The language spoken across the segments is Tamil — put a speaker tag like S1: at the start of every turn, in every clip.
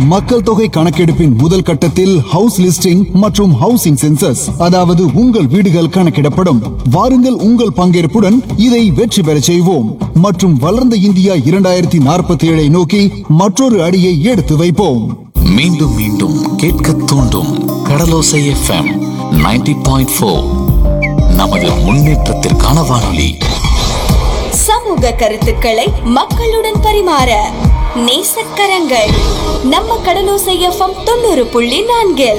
S1: மக்கள் தொகை கணக்கெடுப்பின் முதல் கட்டத்தில் ஹவுஸ் லிஸ்டிங் மற்றும் ஹவுசிங் சென்சஸ் அதாவது உங்கள் வீடுகள் கணக்கிடப்படும் வாருங்கள் உங்கள் பங்கேற்புடன் இதை வெற்றி பெறச் செய்வோம் மற்றும் வளர்ந்த இந்தியா இரண்டாயிரத்தி நாற்பத்தி ஏழை நோக்கி மற்றொரு அடியை எடுத்து வைப்போம்
S2: மீண்டும் மீண்டும் கேட்க தூண்டும் கடலோசை எஃப்எம் 90.4 பாயிண்ட் ஃபோர் நமது முன்னேற்றத்திற்கான வானொலி
S3: சமூக கருத்துக்களை மக்களுடன் பரிமாற நேசக்கரங்கள் நம்ம கடலோசை எஃப்எம் தொண்ணூறு புள்ளி நான்கில்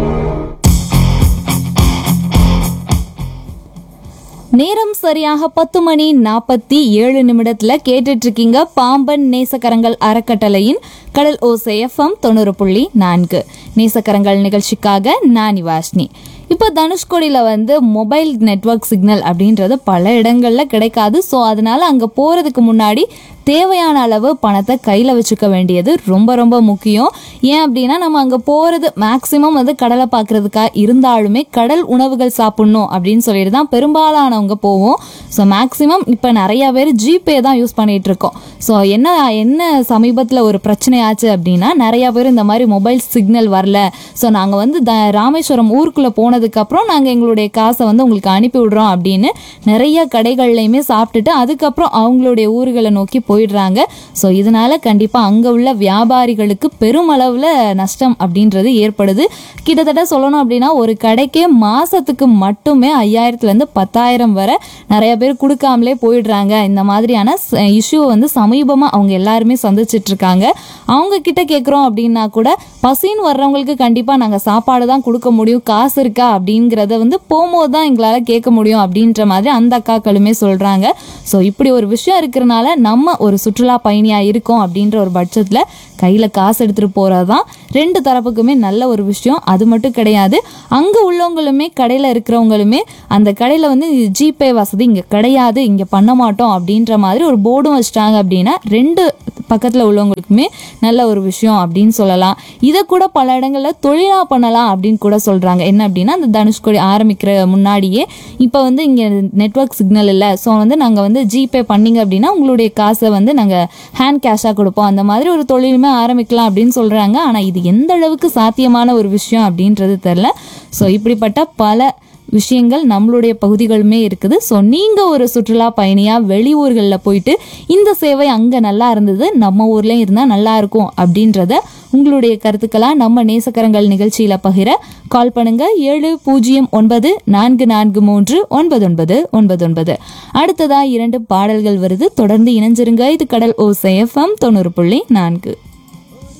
S4: நேரம் சரியாக பத்து மணி நாற்பத்தி ஏழு நிமிடத்துல கேட்டுட்டு இருக்கீங்க பாம்பன் நேசக்கரங்கள் அறக்கட்டளையின் கடல் ஓசை எஃப்எம் தொண்ணூறு புள்ளி நான்கு நேசக்கரங்கள் நிகழ்ச்சிக்காக நான் வாஷ்னி இப்போ தனுஷ்கோடியில் வந்து மொபைல் நெட்வொர்க் சிக்னல் அப்படின்றது பல இடங்கள்ல கிடைக்காது ஸோ அதனால அங்கே போகிறதுக்கு முன்னாடி தேவையான அளவு பணத்தை கையில் வச்சுக்க வேண்டியது ரொம்ப ரொம்ப முக்கியம் ஏன் அப்படின்னா நம்ம அங்கே போகிறது மேக்ஸிமம் வந்து கடலை பார்க்குறதுக்காக இருந்தாலுமே கடல் உணவுகள் சாப்பிட்ணும் அப்படின்னு சொல்லிட்டு தான் பெரும்பாலானவங்க போவோம் ஸோ மேக்ஸிமம் இப்போ நிறையா பேர் ஜிபே தான் யூஸ் பண்ணிட்டு இருக்கோம் ஸோ என்ன என்ன சமீபத்தில் ஒரு பிரச்சனை ஆச்சு அப்படின்னா நிறையா பேர் இந்த மாதிரி மொபைல் சிக்னல் வரல ஸோ நாங்கள் வந்து த ராமேஸ்வரம் ஊருக்குள்ளே போனதுக்கப்புறம் நாங்கள் எங்களுடைய காசை வந்து உங்களுக்கு அனுப்பி விடுறோம் அப்படின்னு நிறைய கடைகள்லையுமே சாப்பிட்டுட்டு அதுக்கப்புறம் அவங்களுடைய ஊர்களை நோக்கி போயிடுறாங்க ஸோ இதனால கண்டிப்பாக அங்கே உள்ள வியாபாரிகளுக்கு பெருமளவில் நஷ்டம் அப்படின்றது ஏற்படுது கிட்டத்தட்ட சொல்லணும் அப்படின்னா ஒரு கடைக்கே மாசத்துக்கு மட்டுமே ஐயாயிரத்துலேருந்து பத்தாயிரம் வரை நிறைய பேர் கொடுக்காமலே போயிடுறாங்க இந்த மாதிரியான இஷ்யூவை வந்து சமீபமாக அவங்க எல்லாருமே சந்திச்சிட்டு இருக்காங்க அவங்க கிட்ட கேட்குறோம் அப்படின்னா கூட பசின்னு வர்றவங்களுக்கு கண்டிப்பாக நாங்கள் சாப்பாடு தான் கொடுக்க முடியும் காசு இருக்கா அப்படிங்கிறத வந்து போகும்போது தான் எங்களால் கேட்க முடியும் அப்படின்ற மாதிரி அந்த அக்காக்களுமே சொல்கிறாங்க ஸோ இப்படி ஒரு விஷயம் இருக்கிறனால நம்ம ஒரு சுற்றுலா பயணியாக இருக்கோம் அப்படின்ற ஒரு பட்சத்தில் கையில் காசு எடுத்துகிட்டு போகிறது தான் ரெண்டு தரப்புக்குமே நல்ல ஒரு விஷயம் அது மட்டும் கிடையாது அங்கே உள்ளவங்களுமே கடையில் இருக்கிறவங்களுமே அந்த கடையில் வந்து ஜிபே வசதி இங்கே கிடையாது இங்கே பண்ண மாட்டோம் அப்படின்ற மாதிரி ஒரு போர்டும் வச்சிட்டாங்க அப்படின்னா ரெண்டு பக்கத்தில் உள்ளவங்களுக்குமே நல்ல ஒரு விஷயம் அப்படின்னு சொல்லலாம் இதை கூட பல இடங்களில் தொழிலாக பண்ணலாம் அப்படின்னு கூட சொல்கிறாங்க என்ன அப்படின்னா அந்த தனுஷ்கோடி ஆரம்பிக்கிற முன்னாடியே இப்போ வந்து இங்கே நெட்வொர்க் சிக்னல் இல்லை ஸோ வந்து நாங்கள் வந்து ஜிபே பண்ணீங்க அப்படின்னா உங்களுடைய காசை வந்து நாங்கள் ஹேண்ட் கேஷாக கொடுப்போம் அந்த மாதிரி ஒரு தொழிலுமே ஆரம்பிக்கலாம் அப்படின்னு சொல்கிறாங்க ஆனால் இது எந்த அளவுக்கு சாத்தியமான ஒரு விஷயம் அப்படின்றது தெரில ஸோ இப்படிப்பட்ட பல விஷயங்கள் நம்மளுடைய பகுதிகளுமே இருக்குது ஸோ நீங்கள் ஒரு சுற்றுலா பயணியாக வெளியூர்களில் போயிட்டு இந்த சேவை அங்கே நல்லா இருந்தது நம்ம ஊர்லேயும் இருந்தால் நல்லா இருக்கும் அப்படின்றத உங்களுடைய கருத்துக்களாக நம்ம நேசக்கரங்கள் நிகழ்ச்சியில் பகிர கால் பண்ணுங்க ஏழு பூஜ்ஜியம் ஒன்பது நான்கு நான்கு மூன்று ஒன்பது ஒன்பது ஒன்பது ஒன்பது அடுத்ததாக இரண்டு பாடல்கள் வருது தொடர்ந்து இணைஞ்சிருங்க இது கடல் ஓசை எஃப்எம் தொண்ணூறு புள்ளி நான்கு